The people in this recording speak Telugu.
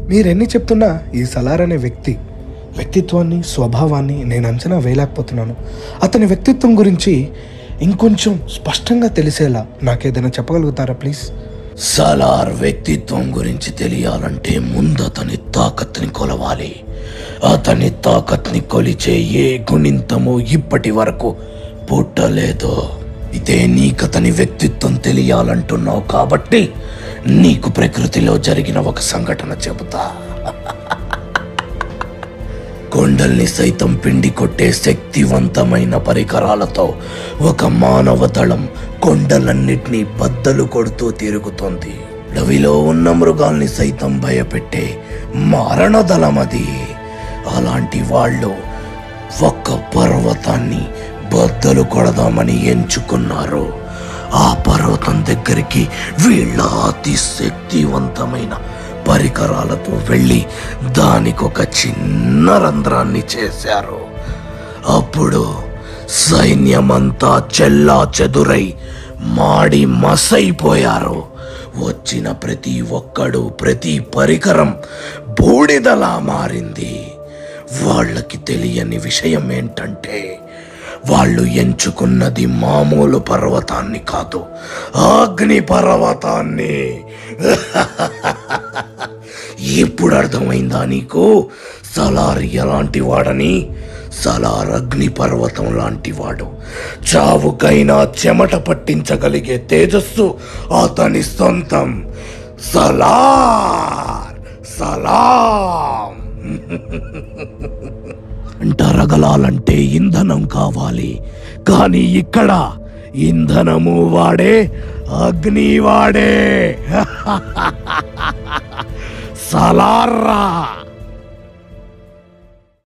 మీరెన్ని చెప్తున్నా ఈ సలార్ అనే వ్యక్తి వ్యక్తిత్వాన్ని స్వభావాన్ని నేను అంచనా వేయలేకపోతున్నాను అతని వ్యక్తిత్వం గురించి ఇంకొంచెం స్పష్టంగా తెలిసేలా నాకేదైనా చెప్పగలుగుతారా ప్లీజ్ సలార్ వ్యక్తిత్వం గురించి తెలియాలంటే ముందు అతని తాకత్ని కొలవాలి అతని తాకత్ని కొలిచే ఏ గుణింతము ఇప్పటి వరకు పుట్టలేదు ఇదే నీకతని వ్యక్తిత్వం తెలియాలంటున్నావు కాబట్టి నీకు ప్రకృతిలో జరిగిన ఒక సంఘటన చెబుతా కొండల్ని సైతం పిండి కొట్టే శక్తివంతమైన పరికరాలతో ఒక మానవ దళం కొండలన్నిటినీ బద్దలు కొడుతూ తిరుగుతోంది అడవిలో ఉన్న మృగాల్ని సైతం భయపెట్టే మారణ దళం అది అలాంటి వాళ్ళు ఒక్క పర్వతాన్ని బద్దలు కొడదామని ఎంచుకున్నారు ఆ పర్వతం దగ్గరికి వీళ్ళ అతి శక్తివంతమైన పరికరాలతో వెళ్ళి దానికొక చిన్న రంధ్రాన్ని చేశారు అప్పుడు సైన్యమంతా చెల్లా చెదురై మాడి మసైపోయారు వచ్చిన ప్రతి ఒక్కడు ప్రతి పరికరం బూడిదలా మారింది వాళ్ళకి తెలియని విషయం ఏంటంటే వాళ్ళు ఎంచుకున్నది మామూలు పర్వతాన్ని కాదు అగ్ని పర్వతాన్ని ఇప్పుడు అర్థమైందా నీకు సలార్ ఎలాంటి వాడని సలార్ అగ్ని పర్వతం లాంటి వాడు చావుకైనా చెమట పట్టించగలిగే తేజస్సు అతని సొంతం సలార్ సలాం అంటరగలాలంటే ఇంధనం కావాలి కానీ ఇక్కడ ఇంధనము వాడే అగ్ని వాడే సలార్రా